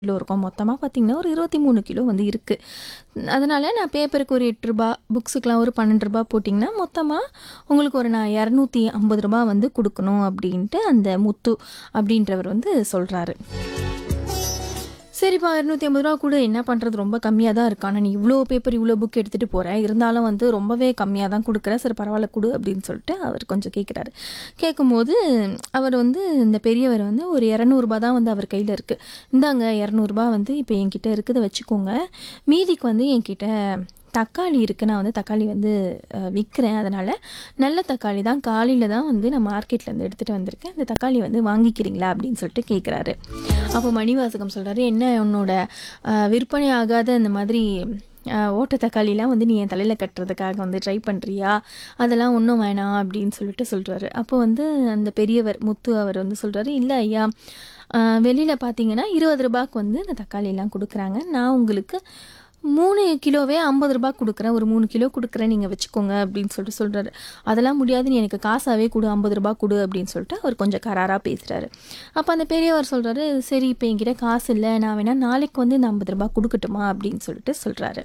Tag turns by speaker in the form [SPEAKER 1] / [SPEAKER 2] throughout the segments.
[SPEAKER 1] kilo இருக்கும் மொத்தமாக பார்த்தீங்கன்னா ஒரு இருபத்தி மூணு கிலோ வந்து இருக்குது அதனால் நான் பேப்பருக்கு ஒரு எட்டு ரூபா புக்ஸுக்கெலாம் ஒரு பன்னெண்டு ரூபா போட்டிங்கன்னா மொத்தமாக உங்களுக்கு ஒரு நான் இரநூத்தி ஐம்பது ரூபா வந்து கொடுக்கணும் அப்படின்ட்டு அந்த முத்து அப்படின்றவர் வந்து சொல்கிறாரு சரிப்பா இரநூத்தி ஐம்பது ரூபா கூட என்ன பண்ணுறது ரொம்ப கம்மியாக தான் இருக்கு ஆனால் நீ இவ்வளோ பேப்பர் இவ்வளோ புக் எடுத்துகிட்டு போகிற இருந்தாலும் வந்து ரொம்பவே கம்மியாக தான் கொடுக்குற சரி பரவாயில்ல கொடு அப்படின்னு சொல்லிட்டு அவர் கொஞ்சம் கேட்குறாரு கேட்கும்போது அவர் வந்து இந்த பெரியவர் வந்து ஒரு இரநூறுபா தான் வந்து அவர் கையில் இருக்குது இந்தாங்க இரநூறுபா வந்து இப்போ என்கிட்ட இருக்குது வச்சுக்கோங்க மீதிக்கு வந்து என்கிட்ட தக்காளி இருக்குது நான் வந்து தக்காளி வந்து விற்கிறேன் அதனால் நல்ல தக்காளி தான் காலையில் தான் வந்து நான் மார்க்கெட்லேருந்து எடுத்துகிட்டு வந்திருக்கேன் அந்த தக்காளி வந்து வாங்கிக்கிறீங்களா அப்படின்னு சொல்லிட்டு கேட்குறாரு அப்போ மணிவாசகம் சொல்கிறாரு என்ன உன்னோட அஹ், விற்பனை ஆகாத இந்த மாதிரி அஹ், ஓட்ட தக்காளிலாம் வந்து நீ என் தலையில் கட்டுறதுக்காக வந்து ட்ரை பண்ணுறியா அதெல்லாம் ஒன்றும் வேணாம் அப்படின்னு சொல்லிட்டு சொல்கிறாரு அப்போ வந்து அந்த பெரியவர் முத்து அவர் வந்து சொல்கிறாரு இல்லை ஐயா வெளியில் பார்த்தீங்கன்னா இருபது ரூபாய்க்கு வந்து இந்த தக்காளிலாம் கொடுக்குறாங்க நான் உங்களுக்கு மூணு கிலோவே ஐம்பது ரூபாய் கொடுக்குறேன் ஒரு மூணு கிலோ கொடுக்குறேன் நீங்கள் வச்சுக்கோங்க அப்படின்னு சொல்லிட்டு சொல்கிறாரு அதெல்லாம் முடியாது நீ எனக்கு காசாவே கொடு ஐம்பது ரூபாய் கொடு அப்படின்னு சொல்லிட்டு அவர் கொஞ்சம் கராராக பேசுகிறாரு அப்போ அந்த பெரியவர் சொல்கிறாரு சரி இப்போ என்கிட்ட காசு இல்லை நான் வேணால் நாளைக்கு வந்து இந்த ஐம்பது ரூபாய் கொடுக்கட்டுமா அப்படின்னு சொல்லிட்டு சொல்கிறாரு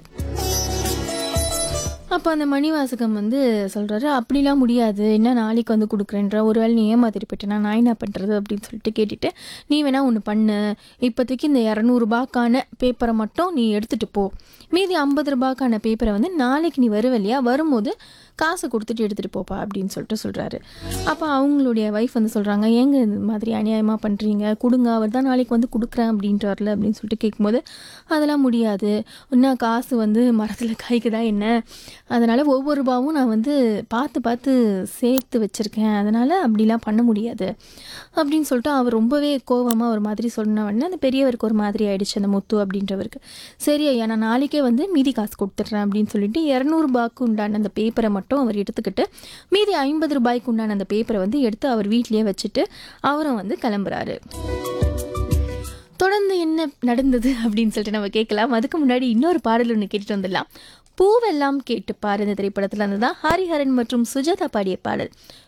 [SPEAKER 1] அப்போ அந்த மணிவாசகம் வந்து சொல்கிறாரு அப்படிலாம் முடியாது என்ன நாளைக்கு வந்து கொடுக்குறேன்ற ஒருவேளை நீ ஏமாத்திட்டு போயிட்டேன்னா நான் என்ன பண்ணுறது அப்படின்னு சொல்லிட்டு கேட்டுட்டு நீ வேணா ஒன்று பண்ணு இப்போதைக்கு இந்த இரநூறுபாக்கான பேப்பரை மட்டும் நீ எடுத்துகிட்டு போ மீதி ஐம்பது ரூபாய்க்கான பேப்பரை வந்து நாளைக்கு நீ வருவ இல்லையா வரும்போது காசு கொடுத்துட்டு எடுத்துகிட்டு போப்பா அப்படின்னு சொல்லிட்டு சொல்கிறாரு அப்போ அவங்களுடைய ஒய்ஃப் வந்து சொல்கிறாங்க ஏங்க இந்த மாதிரி அநியாயமாக பண்ணுறீங்க கொடுங்க அவர் தான் நாளைக்கு வந்து கொடுக்குறேன் அப்படின்றார்ல அப்படின்னு சொல்லிட்டு கேட்கும்போது அதெல்லாம் முடியாது இன்னும் காசு வந்து மரத்தில் காய்க்குதா என்ன அதனால் ஒவ்வொரு ரூபாவும் நான் வந்து பார்த்து பார்த்து சேர்த்து வச்சுருக்கேன் அதனால் அப்படிலாம் பண்ண முடியாது அப்படின்னு சொல்லிட்டு அவர் ரொம்பவே கோவமாக ஒரு மாதிரி சொன்ன உடனே அந்த பெரியவருக்கு ஒரு மாதிரி ஆயிடுச்சு அந்த முத்து அப்படின்றவருக்கு சரி ஐயா நான் நாளைக்கே வந்து மீதி காசு கொடுத்துட்றேன் அப்படின்னு சொல்லிட்டு இரநூறுபாய்க்கு உண்டான அந்த பேப்பரை மட்டும் அவர் எடுத்துக்கிட்டு மீதி ஐம்பது ரூபாய்க்கு உண்டான அந்த பேப்பரை வந்து எடுத்து அவர் வீட்லேயே வச்சுட்டு அவரும் வந்து கிளம்புறாரு தொடர்ந்து என்ன நடந்தது அப்படின்னு சொல்லிட்டு நம்ம கேட்கலாம் அதுக்கு முன்னாடி இன்னொரு பாடல் ஒன்று கேட்டுட்டு வந்துடலாம் பூவெல்லாம் கேட்டு பாரு இந்த திரைப்படத்தில் இருந்து தான் ஹரிஹரன் மற்றும் சுஜாதா பாடிய பாடல்